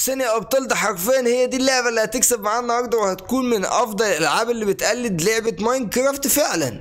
ثانية يا ابطال ده حرفيا هي دي اللعبة اللي هتكسب معانا النهاردة وهتكون من افضل الالعاب اللي بتقلد لعبة ماينكرافت فعلا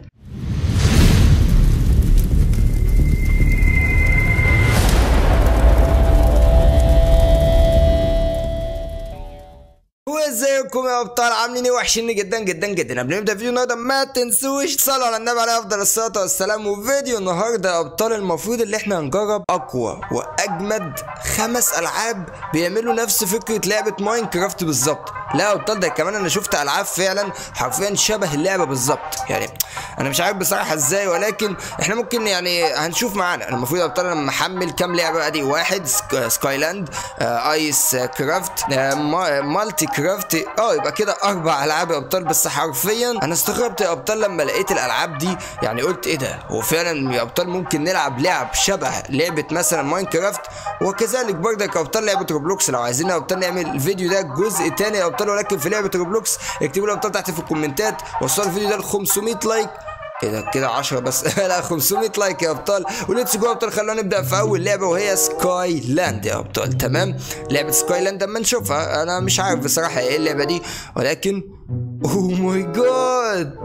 وازيكم يا ابطال عاملين ايه وحشين جدا جدا جدا قبل ما نبدا فيديو النهارده ما تنسوش تصلوا على النبي عليه افضل الصلاه والسلام وفيديو النهارده يا ابطال المفروض اللي احنا هنجرب اقوى واجمد خمس العاب بيعملوا نفس فكره لعبه ماينكرافت بالظبط لا يا ابطال ده كمان انا شفت العاب فعلا حرفيا شبه اللعبه بالظبط يعني انا مش عارف بصراحه ازاي ولكن احنا ممكن يعني هنشوف معانا أنا المفروض يا ابطال انا محمل كام لعبه ادي واحد سك... سكايلاند آه ايس كرافت آه ما... مالتي كرافت اه يبقى كده اربع العاب يا ابطال بس حرفيا انا استغربت يا ابطال لما لقيت الالعاب دي يعني قلت ايه ده هو فعلا يا ابطال ممكن نلعب لعب شبه لعبه مثلا ماينكرافت وكذلك برضك يا ابطال لعبه روبلوكس لو عايزين يا ابطال نعمل الفيديو ده جزء تاني يا ابطال ولكن في لعبه روبلوكس اكتبوا لي يا ابطال تحت في الكومنتات وصلوا الفيديو ده ل 500 لايك كده كده 10 بس لا 500 لايك يا ابطال وليتس جو يا ابطال خلونا نبدا في اول لعبه وهي سكاي لاند يا ابطال تمام لعبه سكاي لاند اما نشوفها انا مش عارف بصراحه ايه اللعبه دي ولكن اوه ماي جاد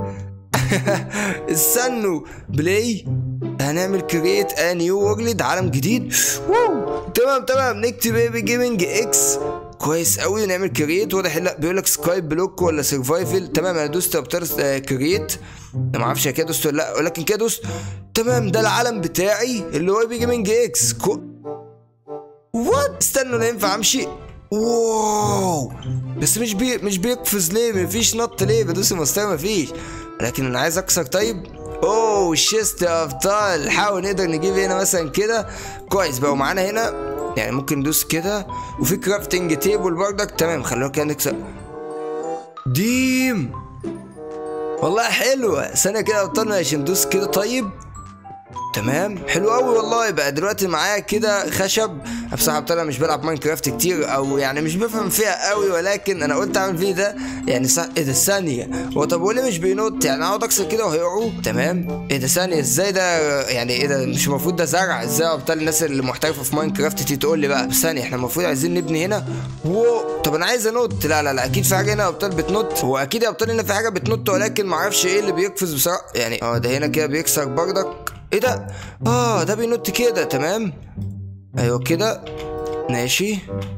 استنوا بلاي هنعمل كرييت ا نيو وورلد عالم جديد واو تمام تمام نكتب بيبي جيمنج اكس كويس قوي ونعمل كرييت واضح لا بيقول لك سكاي بلوك ولا سرفايفل تمام انا دوست ابتر كرييت انا ما اعرفش كده دوست ولا لا ولكن كده دوست تمام ده العالم بتاعي اللي هو بيبي جيمنج اكس كو... وات استنوا انا ينفع امشي واو بس مش بي مش بيقفز ليه مفيش نط ليه بدوس المسطره مفيش لكن انا عايز اكسر طيب اوه الشيست يا ابطال حاول نقدر نجيب هنا مثلا كده كويس بقى ومعانا هنا يعني ممكن ندوس كده وفي كرافتنج تيبل بردك تمام خلونا كده نكسر ديم والله حلوة سنة كده ابطال ماشي ندوس كده طيب تمام حلو قوي والله بقى دلوقتي معايا كده خشب بصراحه ابطال مش بلعب ماينكرافت كتير او يعني مش بفهم فيها قوي ولكن انا قلت اعمل فيه ده يعني صح ايه ده ثانيه هو طب هو ليه مش بينط يعني اقعد اكسر كده وهيقعوا تمام ايه ده ثانيه ازاي ده يعني ايه ده مش المفروض ده زرع ازاي يا ابطال الناس اللي محترفه في ماينكرافت تيجي تقول لي بقى بس ثانيه احنا المفروض عايزين نبني هنا واو طب انا عايز انط لا لا لا اكيد في حاجه هنا يا ابطال بتنط هو اكيد يا ابطال هنا في حاجه بتنط ولكن معرفش ايه اللي بيقفز بصراحه يعني اه ده هنا كده بيكسر بردك ايه ده اه ده بينط كده تمام ايوه كده ماشي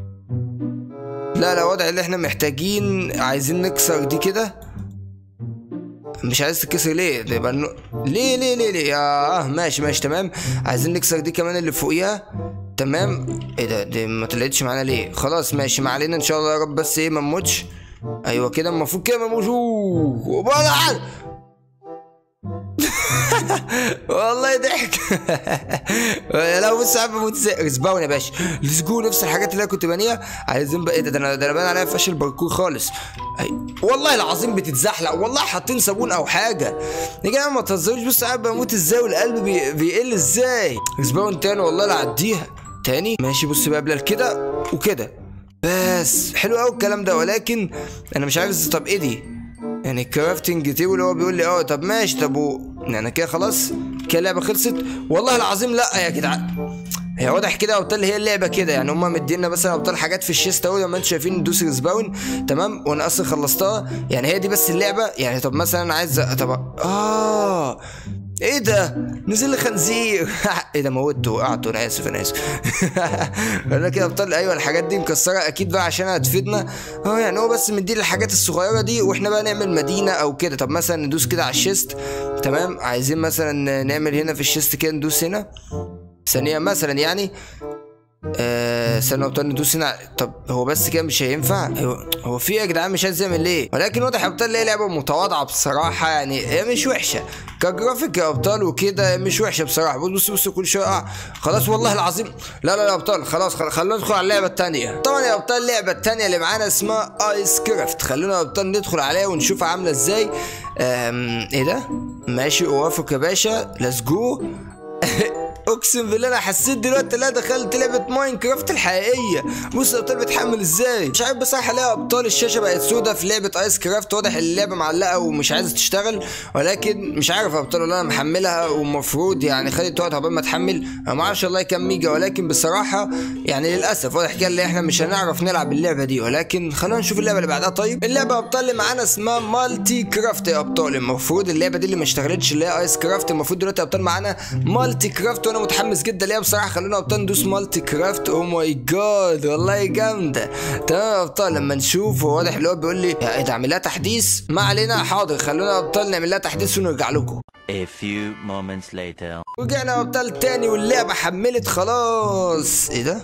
لا لا واضح ان احنا محتاجين عايزين نكسر دي كده مش عايز تكسر ليه ده يبقى النو... ليه ليه ليه ليه اه ماشي ماشي تمام عايزين نكسر دي كمان اللي فوقيها تمام ايه ده دي ما طلعتش معانا ليه خلاص ماشي ما علينا ان شاء الله يا رب بس ايه ما نموتش ايوه كده المفروض كده ما نموتش اوه والله ضحك لا بص يا عم بموت ريسباون يا باشا ليتس جو نفس الحاجات اللي انا كنت بانيها عايزين بقى ايه ده انا ده انا باين عليا فاشل باركور خالص أي. والله العظيم بتتزحلق والله حاطين صابون او حاجه يا جماعه ما تهزروش بص قاعد بموت ازاي والقلب بي... بيقل ازاي ريسباون تاني والله لا عديها تاني ماشي بص بقى قبل كده وكده بس حلو قوي الكلام ده ولكن انا مش عارف طب ايه دي يعني الكرافتنج تيبل هو بيقول لي اه طب ماشي طب و... يعني كده خلاص كده اللعبه خلصت والله العظيم لا يا جدعان هي واضح كده ابطال هي اللعبه كده يعني هم مدينا مثلا ابطال حاجات في الشيست اهو لما انتم شايفين ندوس ريسباون تمام وانا اصلا خلصتها يعني هي دي بس اللعبه يعني طب مثلا انا عايز طب اه ايه ده نزل لي خنزير ايه ده موته وقعته انا اسف انا اسف انا كده ابطال ايوه الحاجات دي مكسره اكيد بقى عشان هتفيدنا اه يعني هو بس مدينا الحاجات الصغيره دي واحنا بقى نعمل مدينه او كده طب مثلا ندوس كده على الشيست تمام عايزين مثلا نعمل هنا في الشيست كده ندوس هنا ثانيه مثلا يعني آه استنى ابطال ندوس هنا طب هو بس كده مش هينفع هو, هو في يا جدعان مش عايز يعمل ليه ولكن واضح يا ابطال هي لعبه متواضعه بصراحه يعني هي مش وحشه كجرافيك يا ابطال وكده مش وحشه بصراحه بص بص بص كل شويه آه. خلاص والله العظيم لا لا يا ابطال خلاص خلونا ندخل على اللعبه الثانيه طبعا يا ابطال اللعبه الثانيه اللي معانا اسمها ايس كرافت خلونا يا ابطال ندخل عليها ونشوفها عامله ازاي ايه ده ماشي اوافق يا باشا ليتس جو اقسم بالله انا حسيت دلوقتي لا دخلت لعبه ماينكرافت الحقيقيه بص الابطال بتحمل ازاي مش عارف بصراحه ليه ابطال الشاشه بقت سودة في لعبه ايس كرافت واضح ان اللعبه معلقه ومش عايزه تشتغل ولكن مش عارف ابطال ولا انا محملها والمفروض يعني خدت وقت عقبال ما تحمل انا ما اعرفش والله كام ميجا ولكن بصراحه يعني للاسف واضح كده ان احنا مش هنعرف نلعب اللعبه دي ولكن خلونا نشوف اللعبه اللي بعدها طيب اللعبه يا ابطال اللي معانا اسمها مالتي كرافت يا ابطال المفروض اللعبه دي اللي ما اشتغلتش اللي هي ايس كرافت المفروض دلوقتي يا ابطال معانا مالتي كرافت وانا متحمس جدا ليها بصراحه خلونا يا ابطال ندوس مالتي كرافت او ماي جاد والله جامده تمام يا ابطال لما نشوف هو واضح اللي هو بيقول لي يا ايه ده اعمل لها تحديث ما علينا حاضر خلونا يا ابطال نعمل لها تحديث ونرجع لكم A few moments later. ورجعنا يا ابطال تاني واللعبه حملت خلاص ايه ده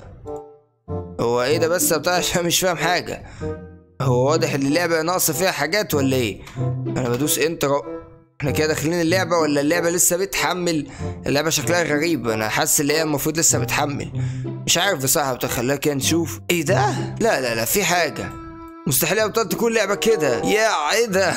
هو ايه ده بس يا ابطال عشان مش فاهم حاجه هو واضح ان اللعبه ناقصه فيها حاجات ولا ايه انا بدوس انتر أهو. احنا كده داخلين اللعبه ولا اللعبه لسه بتحمل اللعبه شكلها غريب انا حاسس ان هي المفروض لسه بتحمل مش عارف بصراحه بتاع خلينا كده نشوف ايه ده لا لا لا في حاجه مستحيل يا ابطال تكون لعبه كده يا ايه ده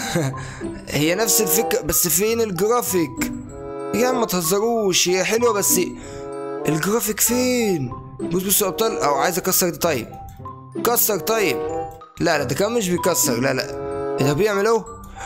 هي نفس الفكره بس فين الجرافيك يا ما تهزروش هي حلوه بس الجرافيك فين بص بص يا ابطال او عايز اكسر دي طيب كسر طيب لا لا ده كمان مش بيكسر لا لا إيه ده بيعمل اهو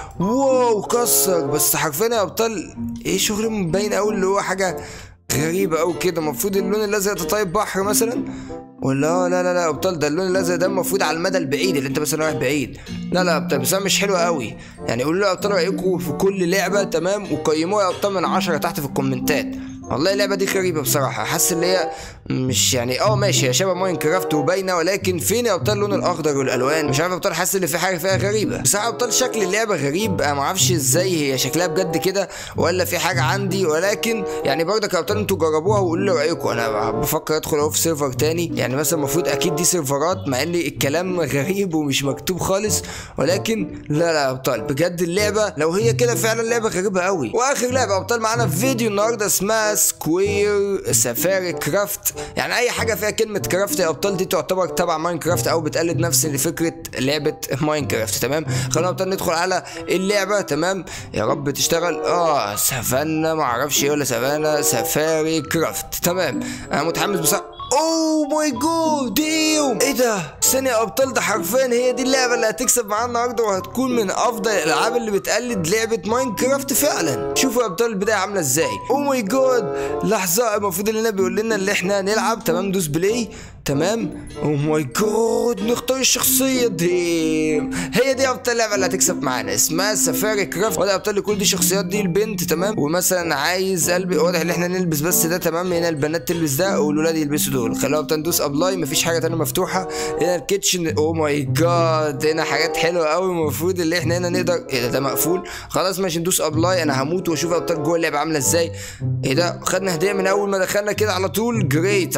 واو كسر بس حرفيا يا ابطال ايه شغل مبين قوي اللي هو حاجه غريبه قوي كده المفروض اللون الازرق ده طيب بحر مثلا ولا آه لا لا لا يا ابطال ده اللون الازرق ده المفروض على المدى البعيد اللي انت مثلا رايح بعيد لا لا يا ابطال بس أنا مش حلوه قوي يعني قولوا لي يا ابطال رايكم في كل لعبه تمام وقيموها يا ابطال من 10 تحت في الكومنتات والله اللعبه دي غريبه بصراحه حاسس ان هي مش يعني اه ماشي هي شبه ماينكرافت وباينه ولكن فين يا ابطال اللون الاخضر والالوان مش عارف يا ابطال حاسس ان في حاجه فيها غريبه بصراحه يا ابطال شكل اللعبه غريب انا ما اعرفش ازاي هي شكلها بجد كده ولا في حاجه عندي ولكن يعني برضك يا ابطال انتوا جربوها وقولوا لي رايكم انا بفكر ادخل اهو في سيرفر تاني يعني مثلا المفروض اكيد دي سيرفرات مع ان الكلام غريب ومش مكتوب خالص ولكن لا لا يا ابطال بجد اللعبه لو هي كده فعلا لعبه غريبه قوي واخر لعبه يا ابطال معانا في فيديو النهارده اسمها سكوير سفاري كرافت يعني اي حاجه فيها كلمه كرافت يا ابطال دي تعتبر تبع ماينكرافت او بتقلد نفس فكره لعبه ماينكرافت تمام خلونا يا ابطال ندخل على اللعبه تمام يا رب تشتغل اه سافانا معرفش ايه ولا سافانا سفاري كرافت تمام انا متحمس بصراحه اوه ماي جود ديم ايه ده ثانية يا ابطال ده حرفيا هي دي اللعبة اللي هتكسب معانا النهاردة وهتكون من افضل الالعاب اللي بتقلد لعبة ماينكرافت فعلا شوفوا يا ابطال البداية عاملة ازاي اوه ماي جود لحظة المفروض ان بيقول لنا ان احنا نلعب تمام دوس بلاي تمام اوه ماي جود نختار الشخصية دي هي دي يا ابطال اللعبة اللي هتكسب معانا اسمها سفاري كرافت واضح يا ابطال كل دي شخصيات دي البنت تمام ومثلا عايز قلبي واضح ان احنا نلبس بس ده تمام هنا البنات تلبس ده والولاد يلبسوا دول خلونا ابطال ندوس ابلاي مفيش حاجة تانية مفتوحة هنا الكيتشن اوه ماي جاد هنا حاجات حلوة قوي المفروض اللي احنا هنا نقدر ايه ده ده مقفول خلاص ماشي ندوس ابلاي انا هموت واشوف يا ابطال جوه اللعبة عاملة ازاي ايه ده خدنا هدية من اول ما دخلنا كده على طول جريت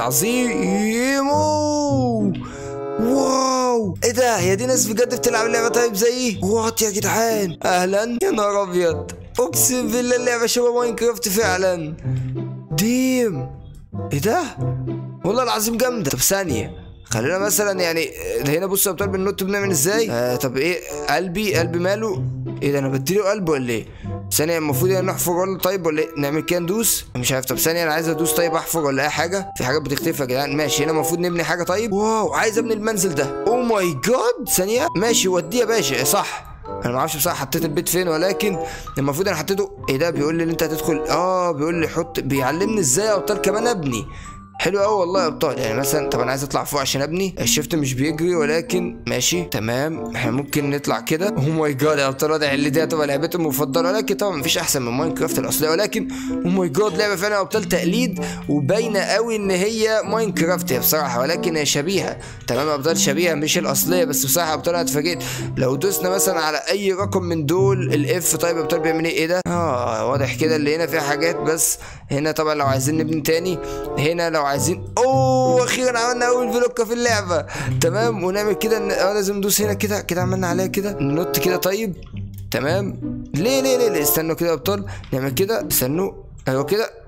عظيم واو ايه ده هي دي ناس بجد بتلعب اللعبه طيب زيي وات يا جدعان اهلا يا نهار ابيض اقسم بالله اللعبه شبه ماينكرافت فعلا ديم ايه ده والله العظيم جامده طب ثانيه خلينا مثلا يعني هنا بص يا ابطال بالنوت بنعمل ازاي آه طب ايه قلبي قلبي ماله ايه ده انا بديله قلب ولا ايه ثانية المفروض يعني نحفر ولا طيب ولا ايه نعمل كده ندوس مش عارف طب ثانية انا عايز ادوس طيب احفر ولا اي حاجة في حاجات بتختفي يا جدعان ماشي هنا المفروض نبني حاجة طيب واو عايز ابني المنزل ده او ماي جاد ثانية ماشي وديه يا باشا صح انا ما اعرفش بصراحه حطيت البيت فين ولكن المفروض انا حطيته ايه ده بيقول لي ان انت هتدخل اه بيقول لي حط بيعلمني ازاي يا ابطال كمان ابني حلو قوي والله يا ابطال يعني مثلا طب انا عايز اطلع فوق عشان ابني الشفت مش بيجري ولكن ماشي تمام احنا ممكن نطلع كده اوه ماي جاد يا ابطال واضح اللي دي هتبقى لعبتي المفضله ولكن طبعا مفيش احسن من ماينكرافت الاصليه ولكن اوه ماي جاد لعبه فعلا يا ابطال تقليد وباينه قوي ان هي ماينكرافت هي بصراحه ولكن هي شبيهه تمام يا ابطال شبيهه مش الاصليه بس بصراحه يا ابطال انا اتفاجئت لو دوسنا مثلا على اي رقم من دول الاف طيب يا ابطال بيعمل ايه ايه ده اه واضح كده اللي هنا فيها حاجات بس هنا طبعا لو عايزين نبني تاني هنا لو عايزين اوه اخيرا عملنا اول فلوكه في اللعبه تمام ونعمل كده ان اه لازم ندوس هنا كده كده عملنا عليها كده ننط كده طيب تمام ليه ليه ليه, ليه؟ استنوا كده يا ابطال نعمل كده استنوا ايوه كده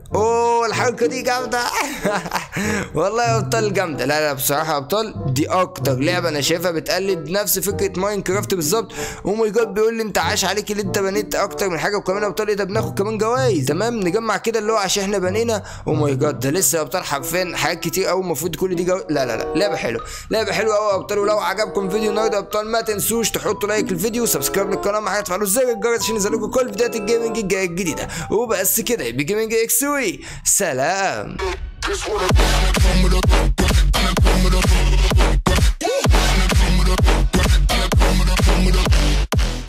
اوه الحركه دي جامده والله يا ابطال جامده لا لا بصراحه يا ابطال دي اكتر لعبه انا شايفها بتقلد نفس فكره ماينكرافت بالظبط او ماي جاد بيقول لي انت عاش عليك اللي انت بنيت اكتر من حاجه وكمان يا ابطال ايه ده بناخد كمان جوائز تمام نجمع كده اللي هو عشان احنا بنينا او ماي جاد ده لسه يا ابطال حرفيا حاجات كتير قوي المفروض كل دي جو... لا لا لا لعبه حلوه لعبه حلوه قوي يا ابطال ولو عجبكم فيديو النهارده يا ابطال ما تنسوش تحطوا لايك للفيديو وسبسكرايب للقناه معايا تفعلوا زر الجرس عشان ينزلكم كل فيديوهات الجيمنج الجايه الجديده وبس كده يبقى جيمنج اكسوي سلام This what I'm coming, coming, coming, coming, coming,